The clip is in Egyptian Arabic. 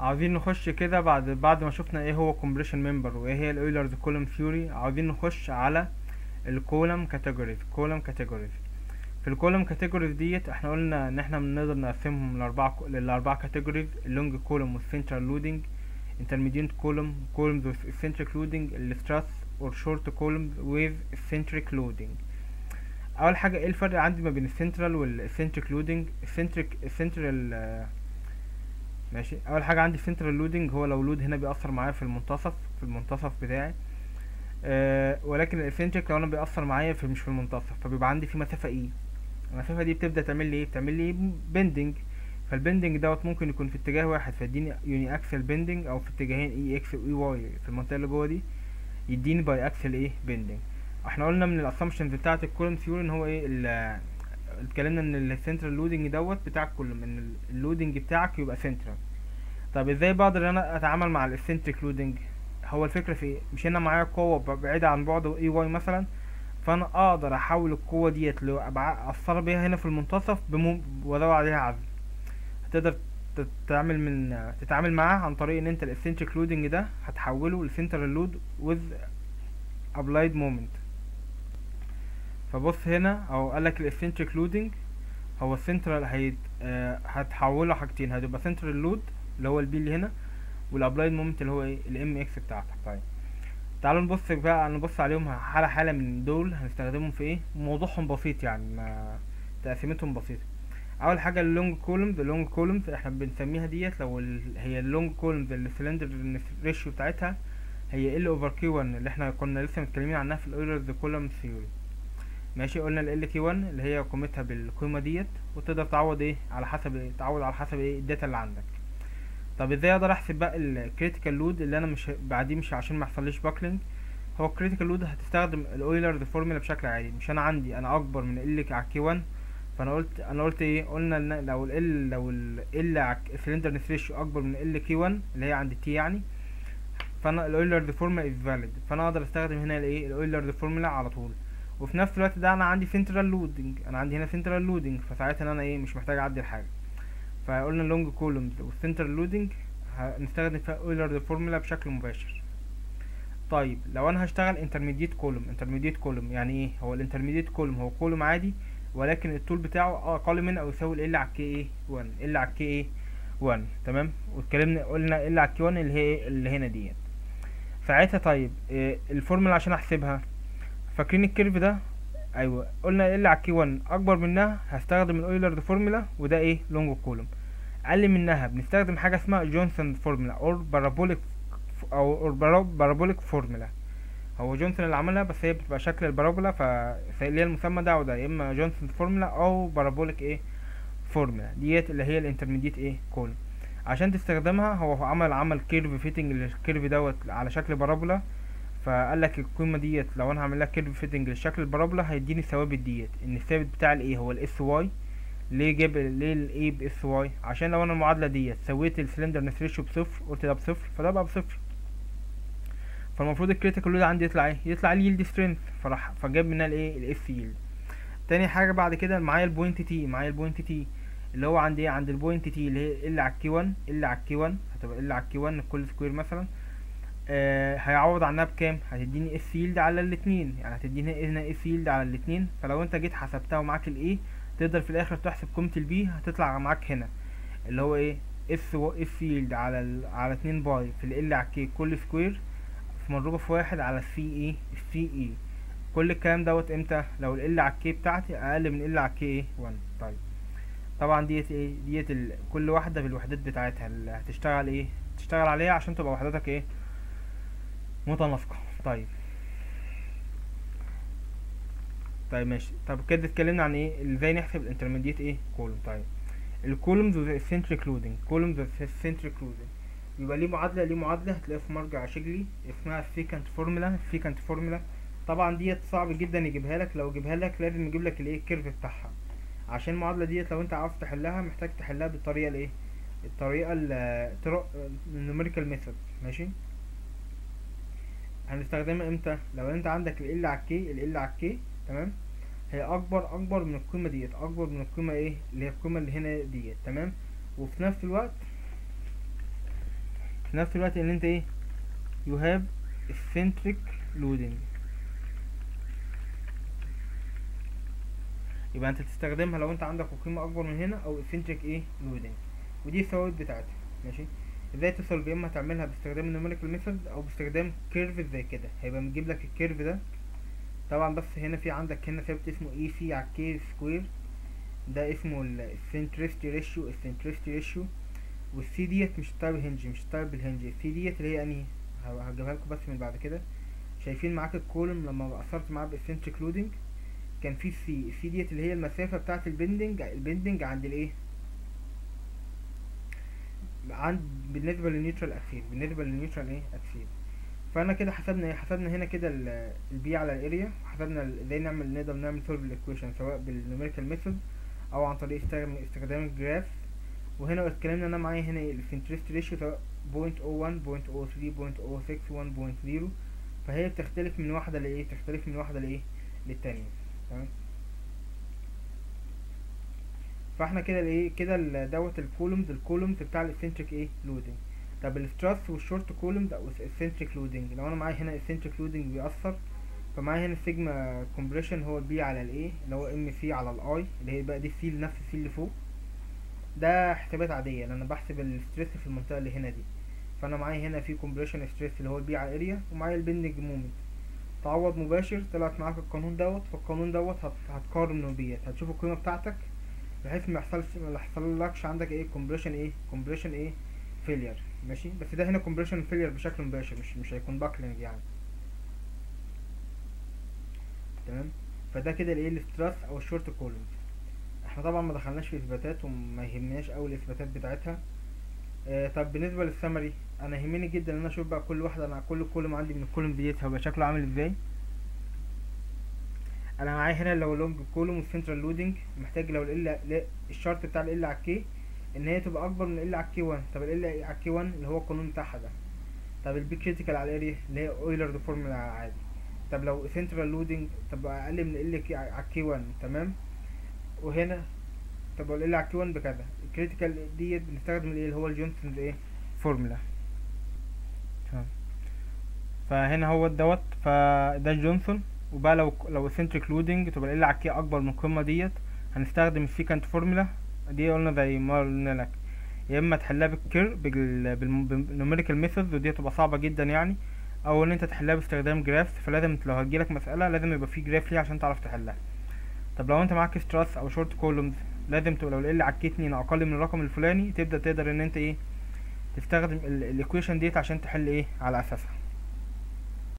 عاوزين نخش كده بعد بعد ما شفنا ايه هو compression member وايه هي الاويلرز كولوم ثيوري عاوزين نخش على الكولم كاتيجوريز كولم كاتيجوريز في الكولم كاتيجوريز ديت احنا قلنا ان احنا بنقدر نقسمهم لاربعة للاربعة كاتيجوريز اللونج كولوم والسنترال لودنج intermediate column columns with eccentric loading الستراس or short columns with eccentric loading اول حاجه ايه الفرق عندي ما بين السنترال والeccentric لودنج السنتريك السنترال ماشي اول حاجه عندي السنترال لودنج هو لو لود هنا بيأثر معايا في المنتصف في المنتصف بتاعي أه ولكن الاسنتريك لو انا بيأثر معايا في مش في المنتصف فبيبقى عندي في مسافه اي المسافه دي بتبدا تعمل لي ايه بتعمل لي بندنج فالبندنج دوت ممكن يكون في اتجاه واحد فيديني يوني اكسل بندنج او في اتجاهين اي اكس واي واي في المنطقه اللي جوه دي يديني باي اكسل ايه بندنج احنا قلنا من الاسامبشنز بتاعه الكولوم ثيوري ان هو ايه ال- اتكلمنا ان السنترال لودنج دوت بتاع الكولوم ان اللودنج بتاعك يبقى سنترال طب ازاي بقدر ان انا اتعامل مع الاسنتريك لودنج هو الفكره في ايه مش انا معايا قوه ب- بعيده عن بعد اي واي مثلا فانا اقدر احول القوه ديت لو أبع- اثر بيها هنا في المنتصف بمو... وازود عليها عزم هتقدر تتعامل من تتعامل معاه عن طريق ان انت الاسنتريك لودنج ده هتحوله لسنترال لود with applied moment فبص هنا او قالك الاسنتريك لودنج هو السنترال هيت آه هتحوله حاجتين هتبقى سنترال لود اللي هو البي اللي هنا والابلايد مومنت اللي هو ايه الام اكس بتاعتك طيب تعالوا نبص بقى نبص عليهم حالة حالة من دول هنستخدمهم في ايه موضوعهم بسيط يعني ما تقسيمتهم بسيطة اول حاجة اللونج كولومز اللونج كولومز احنا بنسميها ديت لو ال... هي اللونج كولومز السلندر ريشيو بتاعتها هي ال اوفر كي 1 اللي احنا كنا لسه متكلمين عنها في الاويلرز كولوم ثيوري ماشي قلنا ال كي 1 اللي هي قيمتها بالقيمة ديت وتقدر تعوض ايه على حسب ايه تعوض على حسب ايه الداتا اللي عندك طب ازاي اقدر احسب بقى الكريتيكال لود اللي انا مش بعديه مش عشان ما يحصليش باكلينج هو الكريتيكال لود هتستخدم الاويلرز فورمولا بشكل عادي مش انا عندي انا اكبر من ال على كي 1 فانا قلت انا قلت ايه قلنا ان لو ال لو ال على السلندر ريشيو اكبر من ال كي 1 اللي هي عند تي يعني فانا الاويلرز فورمولا از فاليد فانا اقدر استخدم هنا الايه الاويلرز فورمولا على طول وفي نفس الوقت ده انا عندي سنترال لودنج انا عندي هنا سنترال لودنج فساعتها ان انا ايه مش محتاج اعدل حاجه فقلنا اللونج كولومز والسنترال لودنج هنستخدم فيها اويلر فورمولا بشكل مباشر طيب لو انا هشتغل انترميديت كولوم انترميديت كولوم يعني ايه هو الانترميديت كولوم هو كولوم عادي ولكن الطول بتاعه اقل من او يساوي ال على كي ايه 1 ال على كي ايه 1 تمام واتكلمنا قلنا ال على كي 1 اللي هي ايه اللي هنا ديت ساعتها طيب إيه الفورمولا عشان احسبها فاكرين الكيرف ده ايوه قلنا ال على كي 1 اكبر منها هستخدم الاويلر فورمولا وده ايه لونج كولوم اقل منها بنستخدم حاجه اسمها جونسون فورمولا اور بارابوليك او بارابوليك فورمولا هو جونسون اللي عملها بس هي بتبقى شكل البارابولا فليها المسمى ده وده يا اما جونسون فورمولا او بارابوليك ايه فورمولا ديت اللي هي الانترميديت ايه كولوم عشان تستخدمها هو عمل عمل كيرف فيتنج للكيرف دوت على شكل بارابولا فقال لك القيمه ديت لو انا هعمل لها كيرف فيتنج للشكل البارابولا هيديني الثوابت ديت ان الثابت بتاع الايه هو الاس واي ليه جاب ليه الاي باس واي عشان لو انا المعادله ديت سويت السلندر ريشيو بصفر قلت ده بصفر فده بقى بصفر فالمفروض الكريتيكال لود عندي يطلع ايه يطلع اليلد سترينث فراح فجاب منها الايه الاس يلد تاني حاجه بعد كده معايا البوينت تي معايا البوينت تي اللي هو عند ايه عند البوينت تي اللي هي ال على الكي 1 ال على الكي 1 هتبقى ال على الكي 1 كل سكوير مثلا آه هيعوض عنها بكام هتديني اس يلد على الاتنين يعني هتديني هنا اس يلد على الاتنين فلو انت جيت حسبتها ومعاك الايه تقدر في الاخر تحسب قيمه البي هتطلع معاك هنا اللي هو ايه اس و اس يلد على ال على اتنين باي في ال على الكي كل سكوير في مضروبه في واحد على السي اي السي اي كل الكلام دوت امتى لو ال على الكي بتاعتي اقل من ال على الكي ايه 1 طيب طبعا ديت ايه ديت ال... كل واحده بالوحدات بتاعتها اللي هتشتغل ايه تشتغل عليها عشان تبقى وحداتك ايه متناسقه طيب طيب ماشي طب كده اتكلمنا عن ايه ازاي نحسب الانترميديت ايه كولوم طيب الكولومز والسنتريك لودنج كولومز والسنتريك لودنج يبقى ليه معادله ليه معادله هتلاقيها في مرجع شجلي اسمها السيكانت فورمولا السيكانت فورمولا طبعا ديت صعب جدا يجيبها لك لو جيبها لك لازم يجيب لك الايه الكيرف بتاعها عشان المعادله ديت لو انت عاوز تحلها محتاج تحلها بالطريقه الايه الطريقه النوميريكال ميثود ماشي هنستخدمها امتى لو انت عندك ال على الكي ال على الكي تمام هي اكبر اكبر من القيمه ديت اكبر من القيمه ايه اللي هي القيمه اللي هنا ديت تمام وفي نفس الوقت في نفس الوقت ان انت ايه you have eccentric loading يبقى انت تستخدمها لو انت عندك قيمة اكبر من هنا او eccentric ايه loading ودي الثوابت بتاعتها ماشي ازاي تصل يا اما تعملها باستخدام النوميريكال ميثود او باستخدام كيرف زي كده هيبقى مجيب لك الكيرف ده طبعا بس هنا في عندك هنا ثابت اسمه اي سي على كي سكوير ده اسمه السنترستي ريشيو السنترستي ريشيو والسي ديت مش ستايل هنج مش ستايل بالهنج السي ديت اللي هي انهي ه- هجيبها لكم بس من بعد كده شايفين معاك الكولوم لما اثرت معاه بالسنتريك لودنج كان في السي السي ديت اللي هي المسافه بتاعه البندنج البندنج عند الايه عند بالنسبه للنيوترال اكسيس بالنسبه للنيوترال ايه اكسيس فانا كده حسبنا ايه حسبنا هنا كده ال- البي على الاريا وحسبنا ال- ازاي نعمل نقدر نعمل سولف الايكويشن سواء بالنوميريكال ميثود او عن طريق استخدام استخدام الجراف وهنا اتكلمنا انا معايا هنا ايه السنترست ريشيو سواء 0.01 0.03 0.06 1.0 فهي بتختلف من واحده لايه بتختلف من واحده لايه للتانية تمام فاحنا كده الايه كده ال- دوت الكولومز الكولومز بتاع الاسنتريك ايه لودنج طب الستراس والشورت كولومز او الاسنتريك لودنج لو انا معايا هنا الاسنتريك لودنج بيأثر فمعايا هنا السيجما كومبريشن هو البي على الايه اللي هو ام سي على الاي اللي هي بقى دي السي نفس السي اللي فوق ده حسابات عاديه لان انا بحسب الستريس في المنطقه اللي هنا دي فانا معايا هنا في كومبريشن ستريس اللي هو البي على الاريا ومعايا البندنج مومنت تعوض مباشر طلعت معاك القانون دوت فالقانون دوت هت- هتقارن بيت هتشوف القيمه بتاعتك بحيث ما يحصلش ما يحصلكش عندك ايه كومبريشن ايه كومبريشن ايه فيلير ماشي بس ده هنا كومبريشن فيلير بشكل مباشر مش مش هيكون باكلينج يعني تمام فده كده الايه الاستراس او الشورت كولومز احنا طبعا ما دخلناش في اثباتات وما يهمناش قوي الاثباتات بتاعتها آه طب بالنسبه للسمري انا يهمني جدا ان انا اشوف بقى كل واحده انا كل كولوم عندي من الكولوم ديت هيبقى شكله عامل ازاي انا معايا هنا لو لونج كولوم والسنترال لودنج محتاج لو ال الشرط بتاع ال على كي ان هي تبقى اكبر من ال على كي 1 طب ال على كي 1 اللي هو القانون بتاعها ده طب البي كريتيكال على الاريا اللي هي اويلر فورمولا عادي طب لو سنترال لودنج طب اقل من ال على كي 1 تمام وهنا طب ال على كي 1 بكذا الكريتيكال ديت بنستخدم الايه اللي هو الجونسونز ايه فورمولا تمام فهنا هو دوت فده جونسون وبقى لو لو سنتريك لودنج تبقى ال على كي اكبر من القمه ديت هنستخدم السيكانت فورمولا دي قلنا زي ما قلنا لك يا اما تحلها بالكير بال- بالم- بالنوميريكال ميثود ودي تبقى صعبه جدا يعني او ان انت تحلها باستخدام جرافs فلازم لو هتجيلك مساله لازم يبقى في جراف ليها عشان تعرف تحلها طب لو انت معاك ستراس او شورت كولومز لازم تبقى لو ال على كي 2 اقل من الرقم الفلاني تبدا تقدر ان انت ايه تستخدم الايكويشن ديت عشان تحل ايه على اساسها